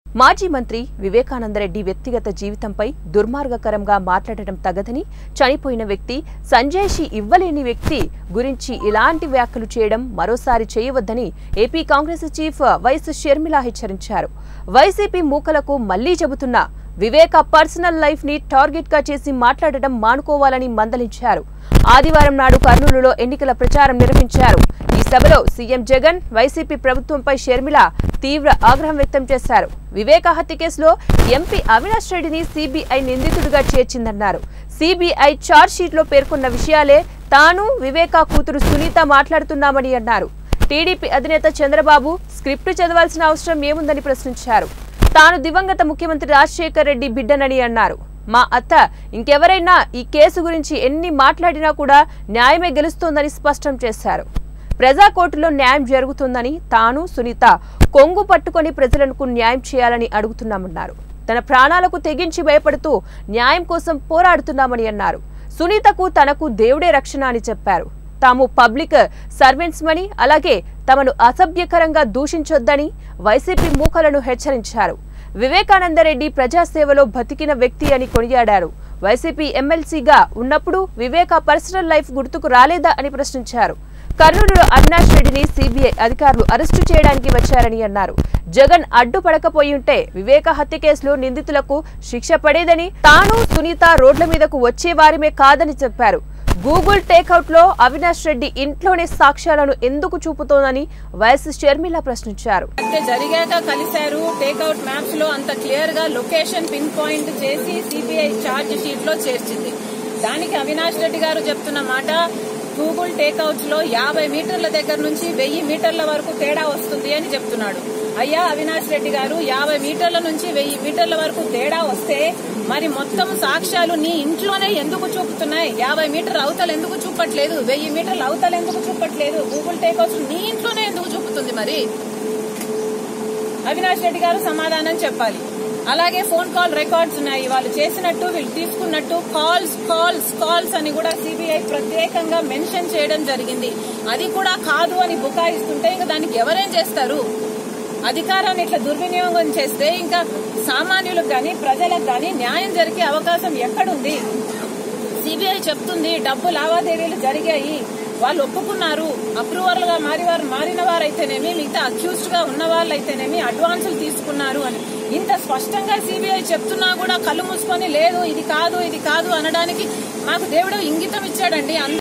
మాజీ మంత్రి వివేకానందరెడ్డి వ్యక్తిగత జీవితంపై దుర్మార్గకరంగా మాట్లాడటం తగదని చనిపోయిన వ్యక్తి సంజయ్షి ఇవ్వలేని వ్యక్తి గురించి ఇలాంటి వ్యాఖ్యలు చేయడం మరోసారి చేయవద్దని AP Congress chief YS Sharmila హెచ్చరించారు వైసీపీ మూకలకు మళ్లీ చెబుతున్నా వివేక పర్సనల్ లైఫ్ ని టార్గెట్ గా చేసి మాట్లాడటం మానుకోవాలని మందలించారు ఆదివారం నాడు కర్నూలులో ఎన్నికల ప్రచారం నిర్వహించారు ఈ సభలో సీఎం జగన్ వైసీపీ ప్రభుత్వంపై షర్మిల తీవ్ర ఆగ్రహం వ్యక్తం చేశారు వివేక హత్య కేసులో ఎంపీ అవినాష్ రెడ్డిని సీబీఐ నిందితుడిగా చేర్చిందన్నారు సీబీఐ ఛార్జ్ షీట్ లో పేర్కొన్న విషయాలే తాను వివేక కూతురు సునీత మాట్లాడుతున్నామని అన్నారు టీడీపీ అధినేత చంద్రబాబు స్క్రిప్ట్ చదవాల్సిన అవసరం ఏముందని ప్రశ్నించారు తాను దివంగత ముఖ్యమంత్రి రాజశేఖర్ రెడ్డి బిడ్డనని అన్నారు మా అత్త ఇంకెవరైనా ఈ కేసు గురించి ఎన్ని మాట్లాడినా కూడా న్యాయమే గెలుస్తోందని స్పష్టం చేశారు ప్రజా కోర్టులో న్యాయం జరుగుతుందని తాను సునీత కొంగు పట్టుకొని ప్రజలకు న్యాయం చేయాలని అడుగుతున్నామన్నారు తన ప్రాణాలకు తెగించి భయపడుతూ న్యాయం కోసం పోరాడుతున్నామని అన్నారు సునీతకు తనకు దేవుడే రక్షణ అని చెప్పారు తాము పబ్లిక్ సర్వెంట్స్ మని అలాగే తమను అసభ్యకరంగా దూషించొద్దని వైసీపీ మూకలను హెచ్చరించారు వివేకానందరెడ్డి ప్రజాసేవలో బతికిన వ్యక్తి అని కొనియాడారు వైసీపీ ఎమ్మెల్సీగా ఉన్నప్పుడు వివేక పర్సనల్ లైఫ్ గుర్తుకు రాలేదా అని ప్రశ్నించారు కర్నూలులో అవినాష్ రెడ్డిని సీబీఐ అధికారులు అరెస్టు చేయడానికి వచ్చారని అన్నారు జగన్ అడ్డుపడకపోయి ఉంటే వివేక హత్య కేసులో నిందితులకు శిక్ష పడేదని తాను సునీత రోడ్ల మీదకు వచ్చే వారిమే కాదని చెప్పారు గూగుల్ టేకౌట్ లో అవినాష్ రెడ్డి ఇంట్లోనే సాక్ష్యాలను ఎందుకు చూపుతోందని వైఎస్ షర్మిల ప్రశ్నించారు హత్య జరిగాక కలిశారు టేక్అవుట్ మ్యాప్స్ లో అంత క్లియర్ గా లొకేషన్ పిన్ పాయింట్ చేసి సిబిఐ ఛార్జ్ షీట్ లో చేర్చింది దానికి అవినాష్ రెడ్డి గారు చెప్తున్న మాట గూగుల్ టేక్అవుట్స్ లో యాభై మీటర్ల దగ్గర నుంచి వెయ్యి మీటర్ల వరకు తేడా వస్తుంది అని చెప్తున్నాడు అయ్యా అవినాష్ రెడ్డి గారు యాభై మీటర్ల నుంచి వెయ్యి మీటర్ల వరకు తేడా వస్తే మరి మొత్తం సాక్ష్యాలు నీ ఇంట్లోనే ఎందుకు చూపుతున్నాయి యాభై మీటర్ అవతల ఎందుకు చూపట్లేదు వెయ్యి మీటర్ల అవతల ఎందుకు చూపట్లేదు గూగుల్ టేక్అవుట్స్ నీ ఇంట్లోనే ఎందుకు చూపుతుంది మరి అవినాష్ రెడ్డి గారు సమాధానం చెప్పాలి అలాగే ఫోన్ కాల్ రికార్డ్స్ ఉన్నాయి వాళ్ళు చేసినట్టు వీళ్ళు తీసుకున్నట్టు కాల్స్ కాల్స్ కాల్స్ అని కూడా సిబిఐ ప్రత్యేకంగా మెన్షన్ చేయడం జరిగింది అది కూడా కాదు అని బుకాయిస్తుంటే ఇంకా దానికి ఎవరేం చేస్తారు అధికారాన్ని ఇట్లా దుర్వినియోగం చేస్తే ఇంకా సామాన్యులకు గాని ప్రజలకు గాని న్యాయం జరిగే అవకాశం ఎక్కడుంది సిబిఐ చెప్తుంది డబ్బు లావాదేవీలు జరిగాయి వాళ్ళు ఒప్పుకున్నారు అప్రూవల్ గా మారి వారు మారిన వారైతేనేమి మిగతా అక్యూజ్డ్ గా ఉన్న వాళ్ళైతేనేమి అడ్వాన్సులు తీసుకున్నారు అని ఇంత స్పష్టంగా సిబిఐ చెప్తున్నా కూడా కళ్ళు మూసుకొని లేదు ఇది కాదు ఇది కాదు అనడానికి మాకు దేవుడు ఇంగితం ఇచ్చాడండి